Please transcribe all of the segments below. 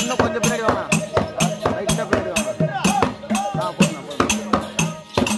இன்னும் கொஞ்சம் பின்னாடி வாங்க லைட்டாக பின்னாடி வாங்க ஆ போதும் போதும்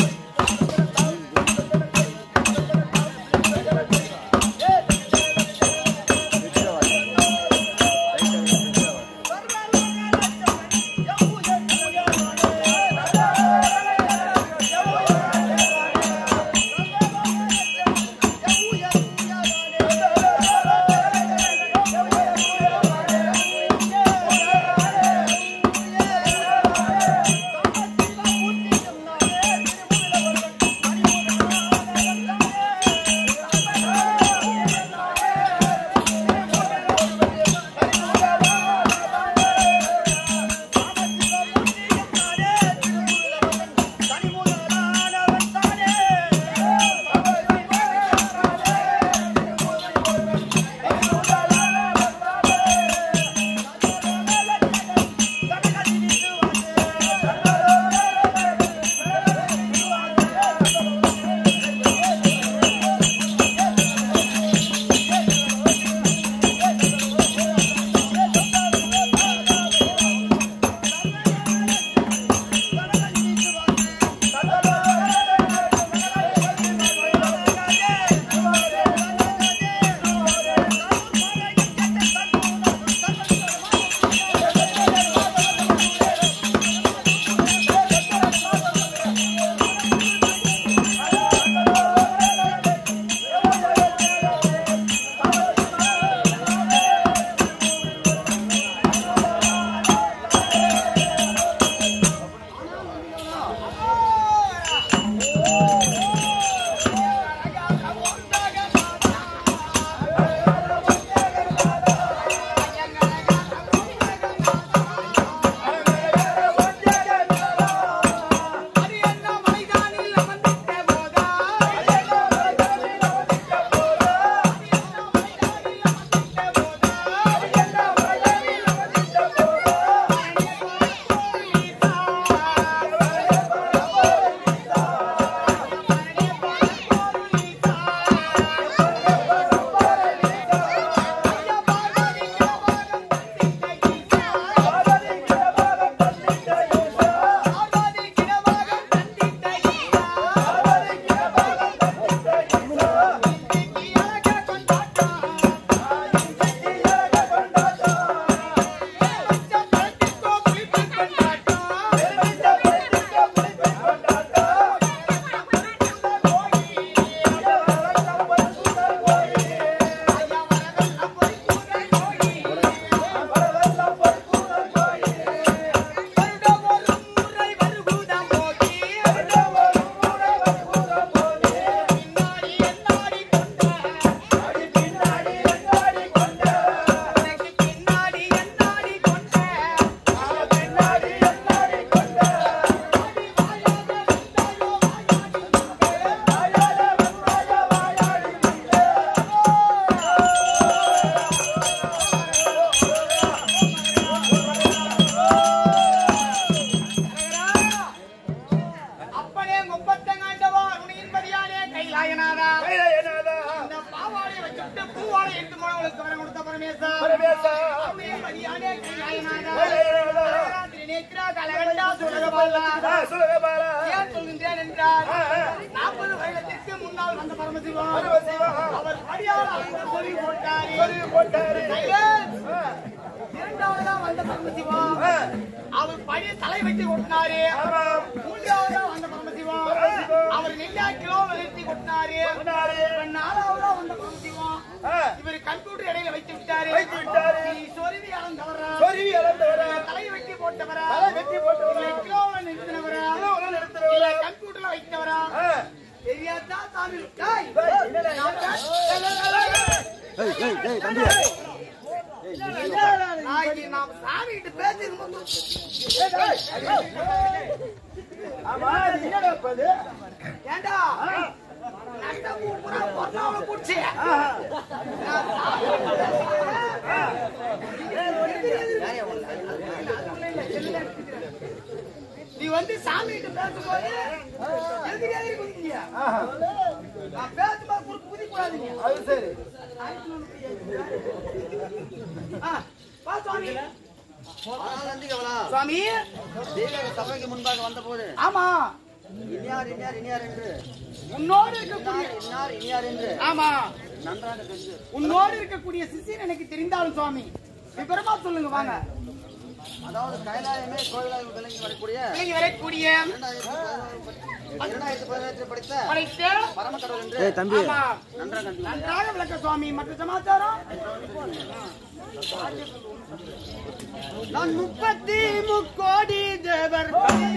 அப்பனே முப்பத்தங்காண்டவா உனையின்படியானே கைலாயநாதா இந்த பாவாடை வச்சுட்டு பூவாடை எடுத்து போனவங்களுக்கு வர கொடுத்த பரமேசா உனையின்படியானே கைலாயநாதா நவராத்திரி நேத்ரா கலகண்டா சுடகபாலா ஏன் சொல்கின்றேன் என்றால் நாற்பது வருடத்திற்கு முன்னால் வந்த பரமசிவம் அவர் படியால் அலைந்து சொல்லி போட்டாரே சைலன்ஸ். இரண்டாவதா வந்த பரமசிவம் அவர் படி தலை வெட்டி கொட்டினாரு மூன்றாவதா வந்த பரமசிவம் அவர் நெல்லா கிலோ வெட்டி கொட்டினாரு இப்ப நாலாவதா வந்த பரமசிவம் இவர் கம்ப்யூட்டர் இடையில வைத்து விட்டாரு நீ சொருவி அளந்தவரா தலை வெட்டி போட்டவரா இல்ல கிலோவை நிறுத்தினவரா இல்ல கம்ப்யூட்டர்ல வைத்தவரா தெரியாதா சாமி டேய், நான் ஏய் ஏய் ஏய் தம்பி நாளைக்கு நாம் சாமிகிட்ட பேசிருக்கோம் ஏண்டா நட்ட பூரா பொண்ணாவை புடிச்சு நீ வந்து சாமி கிட்ட பேசும்போது எதுக்கு எதிரி குதிக்கீங்க நான் பேசும்போது குறுக்கு குதிக்க கூடாதீங்க அது சரி ஆ, வா சுவாமி ஆனால் நந்தி கவலா சுவாமி தெய்வீக சபைக்கு முன்பாக வந்தபோது ஆமா இனியார் இனியார் இனியார் என்று உன்னோடு இருக்கக்கூடிய இன்னார் இன்னார் இனியார் என்று ஆமா நன்றாக தெரிந்து உன்னோடு இருக்கக்கூடிய சிசியன் எனக்கு தெரிந்தாலும் சுவாமி விபரமா சொல்லுங்க வாங்க அதாவது கைலாயமே கோயிலாக விளங்கி வரக்கூடிய விலகி வரக்கூடிய இரண்டாயிரத்தி பதினோரு இரண்டாயிரத்தி பதினெட்டு படித்த படைத்த பரமக்கடவுள் என்று ஆமா நன்றாக கண்டு நன்றாக விளக்க சுவாமி மற்ற சமாச்சாரம் நான் முப்பத்தி முக்கோடி தேவர்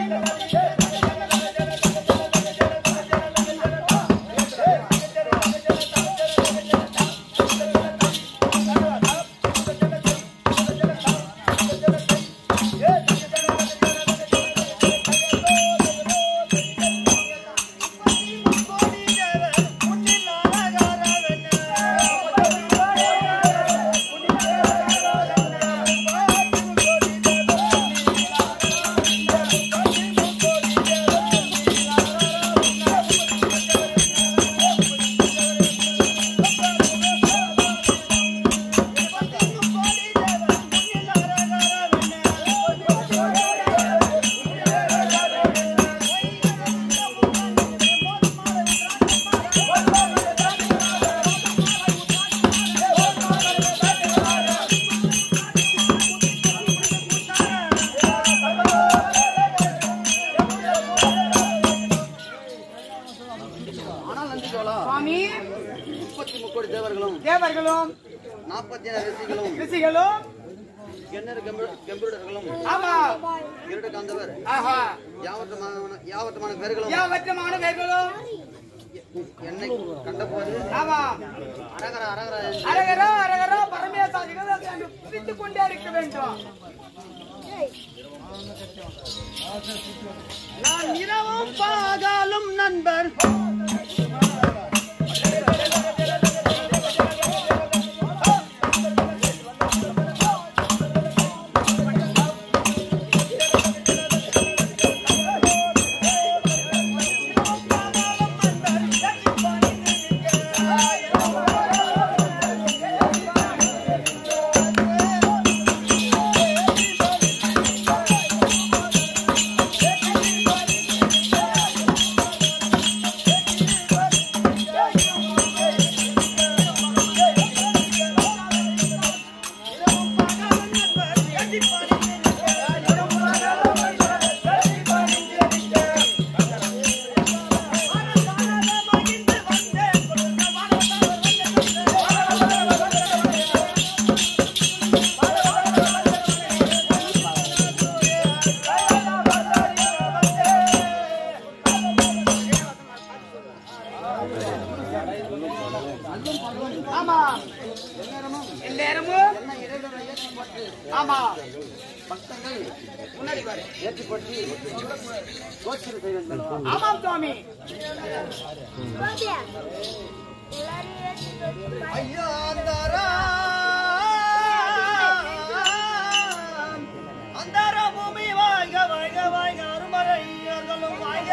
ஆனால் நந்தி சோழா சுவாமி முப்பத்தி முக்கோடி தேவர்களும் தேவர்களும் நாற்பத்தி ஏழு ரிஷிகளும் ரிஷிகளும் எண்ணூறு கெம்பு- கெம்பீரர்களும் ஆமா இருடு காந்தவர் ஆஹா யாவற்றமான யாவற்றமான பேர்களும் யாவற்றமான பேர்களும் என்னை கண்டபோது ஆமா அரகர அரகர என்று அரகரா அரகரா பரமேசாதிகள் அதை அங்கு பிடித்துக் கொண்டே இருக்க வேண்டும் நான் இரவும் பாகாலும் நண்பர் ஆமா எந்நேரமும் என்ன இறைவனை ஏற்றுப்பட்டு ஆமா பக்தர்கள் முன்னாடி பாரு ஏற்றுப்பட்டு கோச்சரி செய்ய வேண்டும் ஆமாம் சுவாமி ஐயா அந்தாரா அந்தாரா பூமி வாழ்க வாழ்க வாழ்க அருமறையர்களும் வாழ்க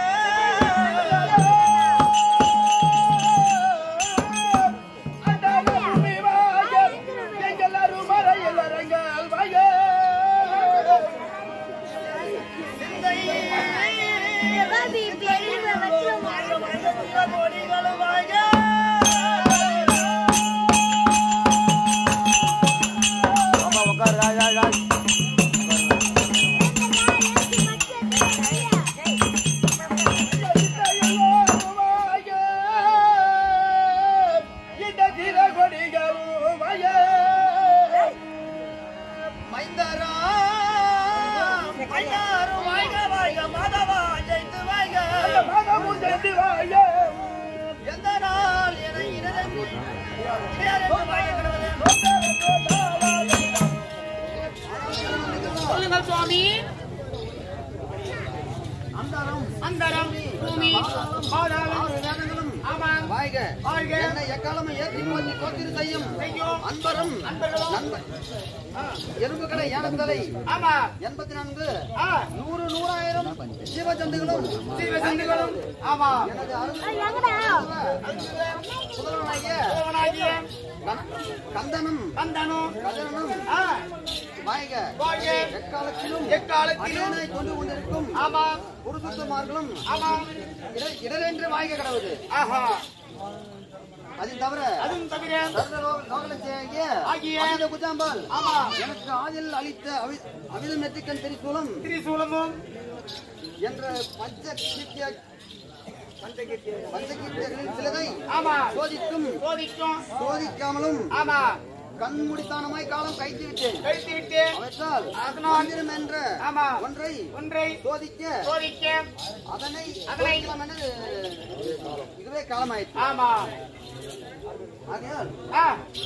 அந்தாரா பூமி வாழ்க எங்கள் அருமறையில் அரங்கள் வாழ்க சிந்தை வாழ்க வாழ்க சிவகோடிகளும் வாழ்க எந்த நாள் என இனதென்று இடையறிந்து வாழ சொல்லுங்கள் சுவாமி அந்தாரம் அந்தரம் பூமி பாதாளம் வேதங்களும் ஆமாம் வாழ்க வாழ்க. என்னை எக்காலமும் ஏற்றி போற்றி தோற்றிரு செய்யும் செய்யும். அன்பரும் அன்பர்களும். நண்ப- எறும்புகளை யானத்தலை ஆமா எண்பத்தி நான்கு ஆ நூறு நூறாயிரம் ஜீவஜந்துகளும் சீவசந்திகளும் ஆமா எனது அருள் புதல்வனாகிய தேவனாகிய கன- கந்தனும் கந்தனும் கஜனும் ஆ வாழ்க வாழ்க. எக்காலத்திலும் எக்காலத்திலும் அடியேனை கொண்டு கொண்டிருக்கும் ஆமா புருஷத்துமார்களும் ஆமா இட- இடரென்று வாழ்க கடவுது ஆஹா அது தவிர அதுவும் தவிர சர்வ லோ- லோகலட்சியாகிய ஆகிய அகில குஜாம்பால் ஆமா எனக்கு ஆதில் அளித்த அவி- அவிதம் நெற்றிக்கண் திரிசூலம் திரிசூலமும் என்ற பஞ்ச கீர்த்திய பஞ்சகீர்த்தியர்களில் சிலதை ஆமா சோதித்தும் சோதிக்கும் சோதிக்காமலும் ஆமா கண்முடித்தானமாய் காலம் கைத்து விட்டேன் கழித்து விட்டேன் அவற்றால் அதனால் மந்திரம் என்ற ஆமா. ஒன்றை ஒன்றை சோதிக்க சோதிக்க அதனை அதனை சோதிக்கலாம் என்று இதுவே காலமாயிற்று ஆமா ஆகையால் ஆ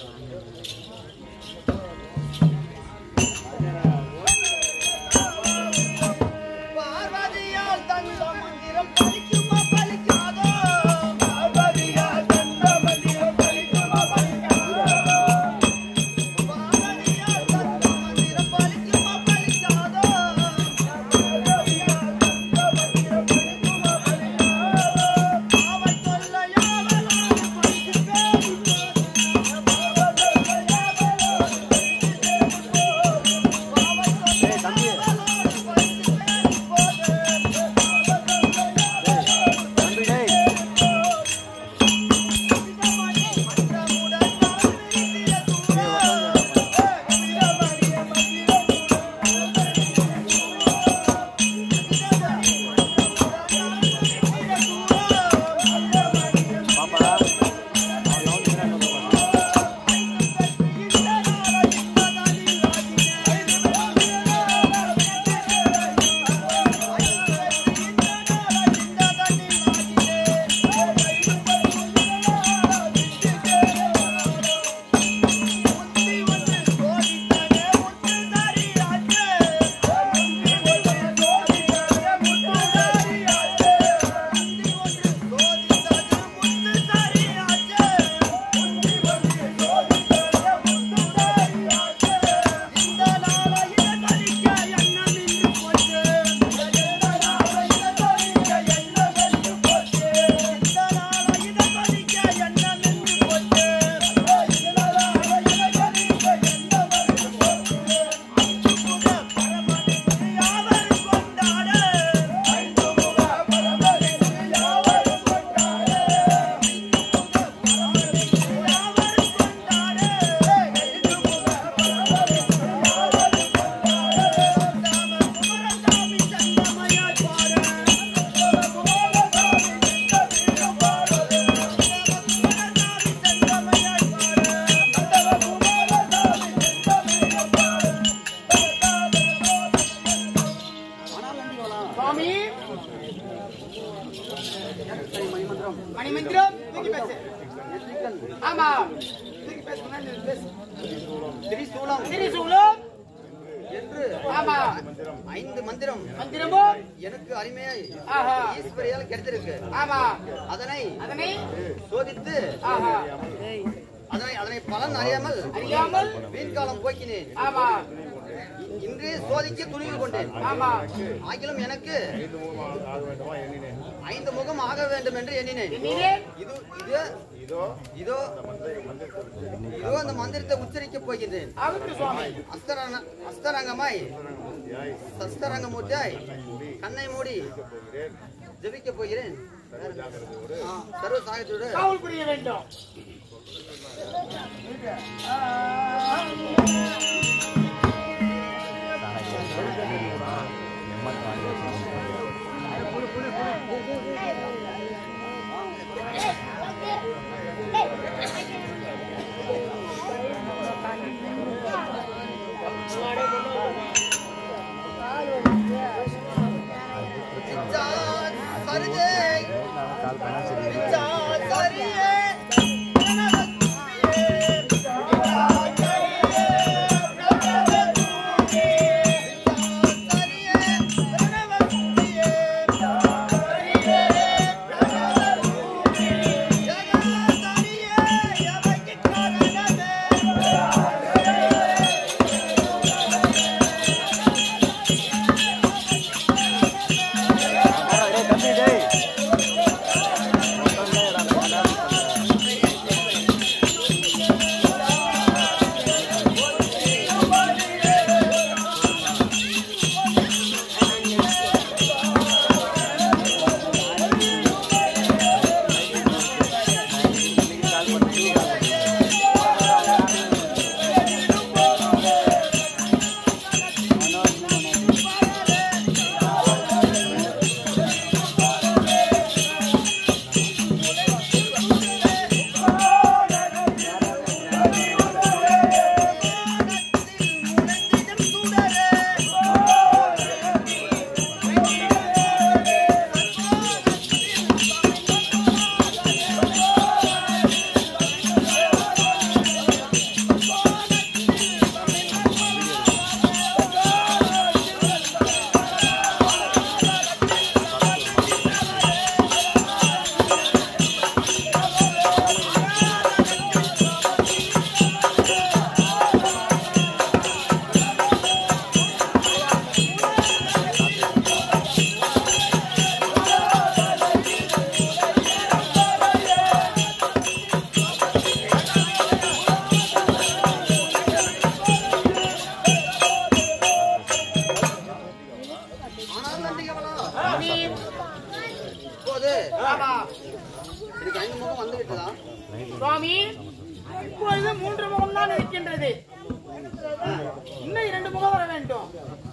பார்வதியால் தந்த மந்திரம் பலிக்குமா பலிக்காதோ பார்வதியால் தந்த மந்திரம் பலிக்குமா பலிக்காதோ? பார்வதியால் தந்த மந்திரம் பலிக்குமா பலிக்காதோ பார்வதியால் தந்த மந்திரம் பலிக்குமா பலிக்காதோ? அவள் தொல்லையாவலால் பலிக்கு பேரிட்டோம். அவள் தொல்லையாவலால் பலிக்கு பேரிட்டோம். ஆனால் நம்பிகளா சுவாமி மணிமந்திரம் மணிமந்திரம் தூக்கி பேசு நெற்றிக்கண் ஆமா தூக்கி பேசு முன்னாடி பேசு திரிசூலம் திரிசூலம் என்று ஆமா ஐந்து மந்திரம் மந்திரமும் எனக்கு அருமையாய் ஆஹா. ஈஸ்வரியால் கிடைத்திருக்கு ஆமா அதனை அதனை சோதித்து ஆஹா அதனை அதனை பலன் அறியாமல் அறியாமல் வீண்காலம் போக்கினேன் ஆமா இன்று சோதிக்க துணிவு கொண்டேன் ஆமா ஆகிலும் எனக்கு ஐந்து முகம் ஆக வேண்டும் என்று எண்ணினேன் எண்ணினேன் இது இது இதோ இதோ இதோ அந்த மந்திரத்தை உச்சரிக்க போகின்றேன் ஆகட்டும் சுவாமி அஸ்தரங்க அஸ்தரங்கமாய் சஸ்தரங்கமூர்த்தியாய் கண்ணை மூடி ஜெபிக்க போகிறேன் ஆ, சர்வ சாகத்தோடு காவல் புரிய வேண்டும் சரியே ஆமா இதுக்கு ஐந்து முகம் வந்து விட்டதா சுவாமி இப்பொழுது மூன்று முகம் தான் இருக்கின்றது இன்னும் இரண்டு முகம் வர வேண்டும்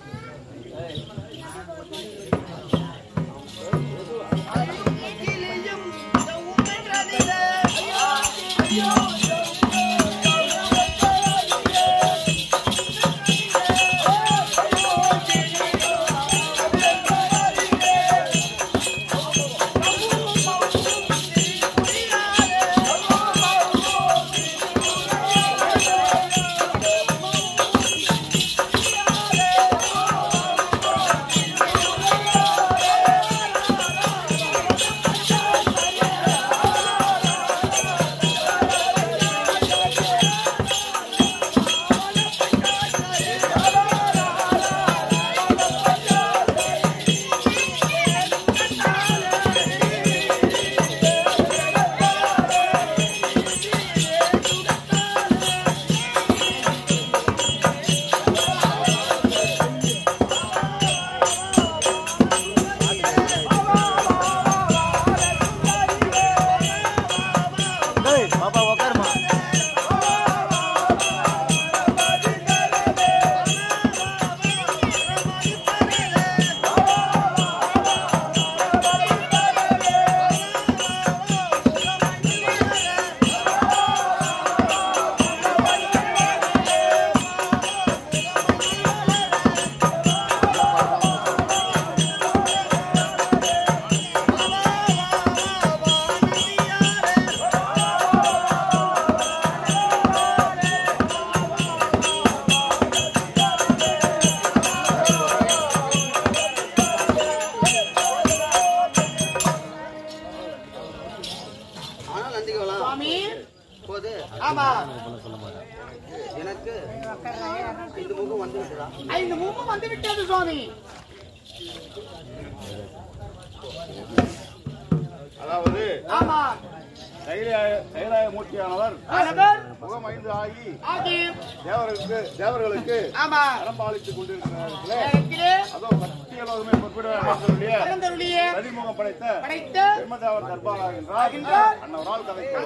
பாப்பா உக்காருமா ஆனால் நந்திகவலாம் சுவாமி போது ஆமா எனக்கு ஐந்து முகம் வந்து விட்டதா ஐந்து முகம் வந்து விட்டது சுவாமி அதாவது ஆமா கைலாய கைலாய மூர்த்தியானவர் ஆனவர் முகம் ஐந்து ஆகி ஆகி தேவர்களுக்கு தேவர்களுக்கு ஆமா அறம்பாலித்துக் கொண்டிருக்கிறார்களே நேரத்திலே அதோ சத்தியலோகமே பொற்பிடுவார்களுடைய பிறந்தருளிய தனிமுகம் படைத்த படைத்த பெருமதேவர் தர்பாராகின்றார் ஆகின்றார். அன்னவரால் கதைக்கு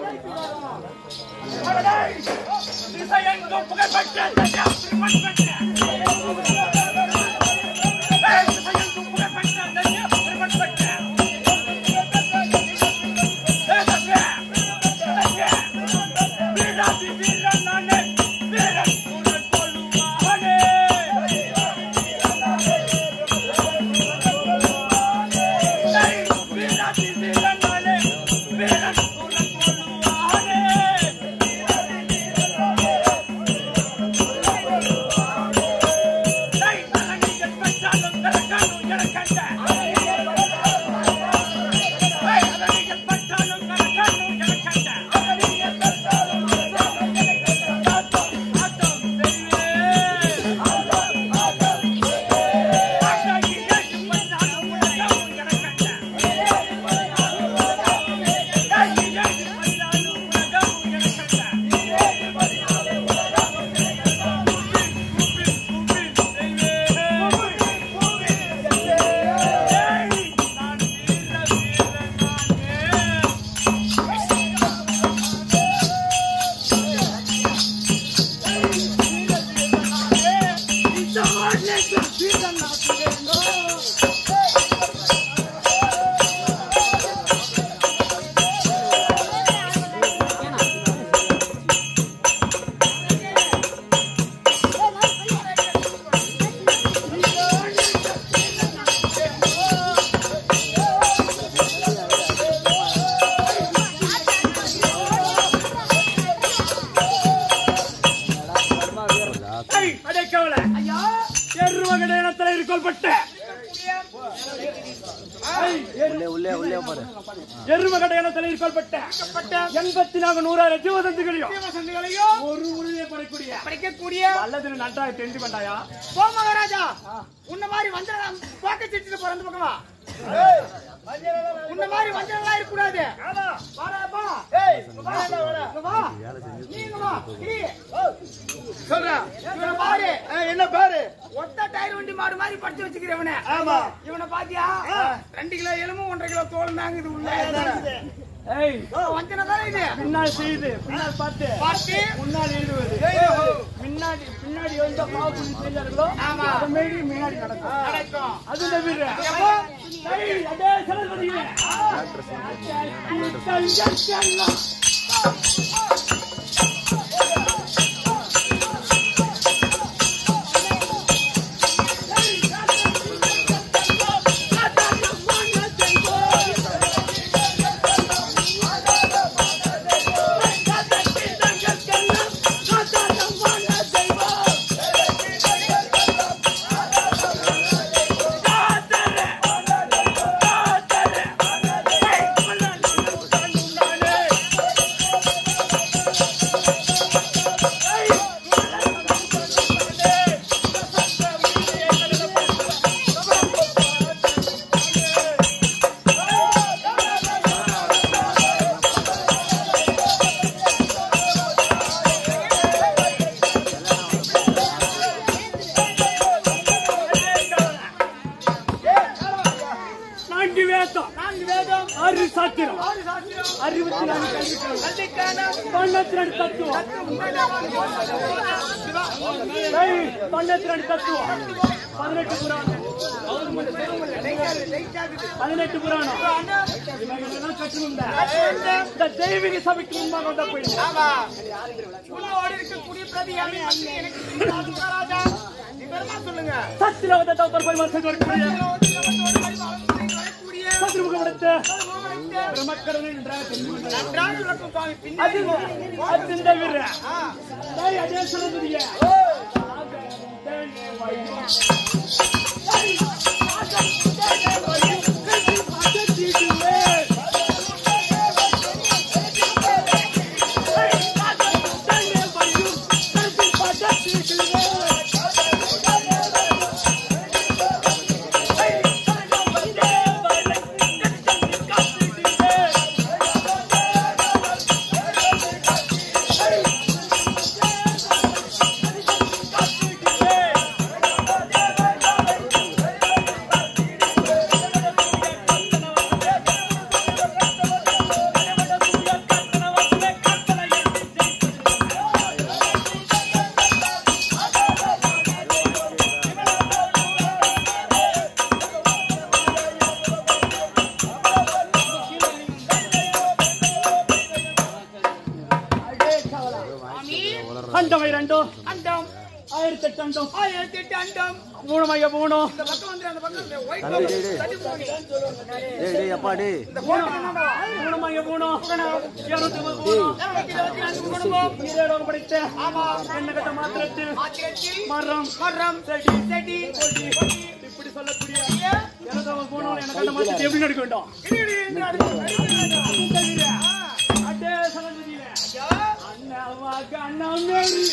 ஐயா உள்ளே உள்ளே உள்ளே பாரு எருமகடையனத்தில் இருக்கப்பட்ட எண்பத்தி நான்கு நூறாயிரம் ஜீவசந்துகளையும் வசந்திகளையும் ஒரு முழுமையை படைக்கூடிய படைக்கக்கூடிய அல்லது நன்றாக தெரிந்து கொண்டாயா போ மகாராஜா உன்ன மாதிரி வந்து போக்க சிட்டு போற அந்த பக்கமா உன்ன மாதிரி வஞ்சனம் எல்லாம் இருக்கக்கூடாது வாடாப்பா இங்க வா. இங்க வா. நீ இங்க வா. நீ. சொல்றேன் இவனை பாரு என்ன பேரு ஒத்த டயர் வண்டி மாடு மாதிரி படிச்சு வச்சுக்கிறவன ஆமா இவனை பாத்தியா ரெண்டு கிலோ எலும்பும் ஒன்றரை கிலோ தோல் தாங்குது உள்ள ஏய் வஞ்சனை தானே இது பின்னால் செய்து பின்னால் பார்த்து பார்த்து முன்னால் எழுதுவது பின்னாடி பின்னாடி எந்த பாவம் செய்தார்களோ ஆமா. அதை மீறி முன்னாடி நடக்கும் நடக்கும் அது தவிர ஏய், அதே சரஸ்வதியே. நான்கு வேதம் நான்கு வேதம் ஆறு சாத்திரம் ஆறு சாஸ்திரம் அறுபத்தி நான்கு கல்விகள் கல்விக்கான தொண்ணூத்தி ரெண்டு தத்துவம் ஏய், தொண்ணூத்தி ரெண்டு தத்துவம் பதினெட்டு புராணம் பதினெட்டு புராணம் இவைகளெல்லாம் கற்றுக்கொண்ட இந்த தெய்வீக சபைக்கு முன்பாக வந்த போய் ஆமா உன்னோடு இருக்கக்கூடிய பிரதி அமைப்பு எனக்கு தெரியாது மகாராஜா விவரமா சொல்லுங்க சத்திரவத தவறு போய் மசதி வரக்கூடிய வரக்கூடிய சத்ருமுகம் எடுத்து பிரம்மக்கரன் என்ற தெரிந்து நன்றாக விளக்கும் சுவாமி அது பின்னாடி அது தவிர டேய், அதே சொல்லுதிய அண்டவை ரெண்டோ அண்டம் ஆயிரத்தி எட்டு அண்டம் ஆயிரத்தி எட்டு அண்டம் மூணமைய மூணு இந்த பக்கம் வந்து அந்த பக்கம் இந்த white தம்பி, color டேய், டேய். தடி போனி. டேய் டேய் அப்பா டேய் இந்த கோட்டை என்னடா? மூணமைய மூணு இருநூத்தி இருபது மூணு இருநூத்தி இருபத்தி நான்கு குடும்பம். ஈரேழோகம் படைத்த ஆமா. எண்ணகட்ட மாத்திரத்தில் ஆத்திரத்தில் மரம் மரம், செடி செடி, இப்படி சொல்லக்கூடிய கொடிய, இருநூத்தி மூணு எண்ணகட்ட மாத்திரத்தை எப்படி நடிக்க வேண்டும் இடி, இடி என்று அடிக்கும். அதே சலந்தியில ஐயா, அண்ணாவாக அண்ணா மேரி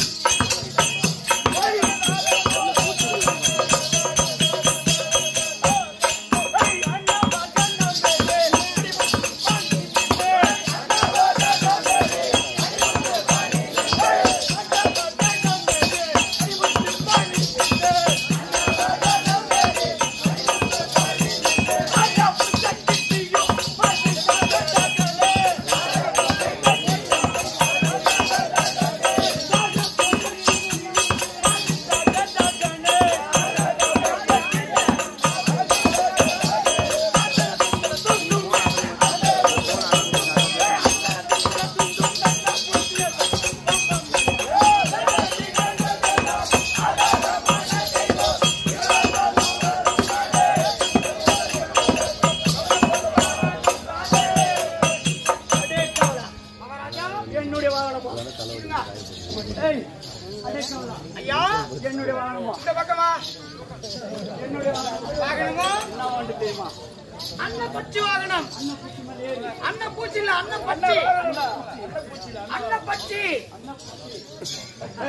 மகாராஜா, என்னுடைய வாகனமா ஏய் அதே கவலை. ஐயா, என்னுடைய வாகனமா இந்த பக்கமா என்னுடைய வாகனம் வாகனமோ என்ன வந்து தெரியுமா அன்னப்பச்சி வாகனம் அன்னப்பூச்சி இல்ல அன்னப்பச்சி அன்னப்பச்சி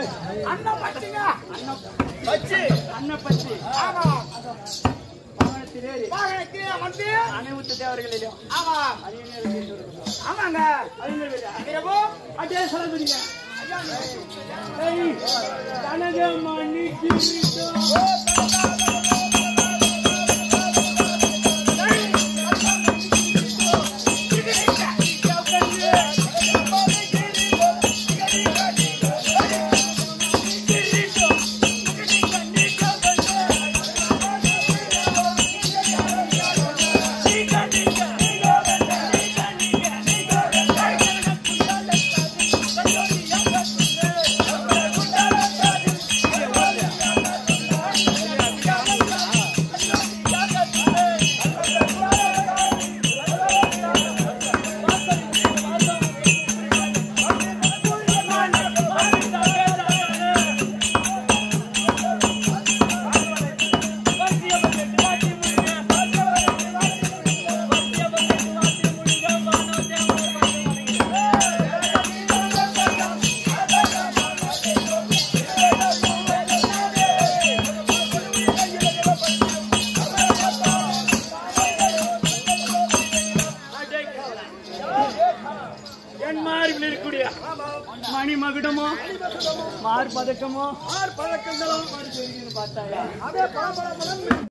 அன்னப்பச்சிங்க பச்சி அன்னப்பச்சி ஆமா பதினெட்டு வாகனத்திலேறி வாகனத்தில் அமர்ந்து அனைத்து தேவர்களிலும் ஆமா அறிஞர்கள் இருக்கிறோம். ஆமாங்க அறிஞர்கள் பிரபு அப்படியே சொல்ல முடியுங்க ஏய், கனகமணி கிரீடம். என் மார்பில் இருக்கக்கூடிய மணி மகுடமோ மார் பதக்கமோ பார்த்தாயா அதே பரபரப்புடன்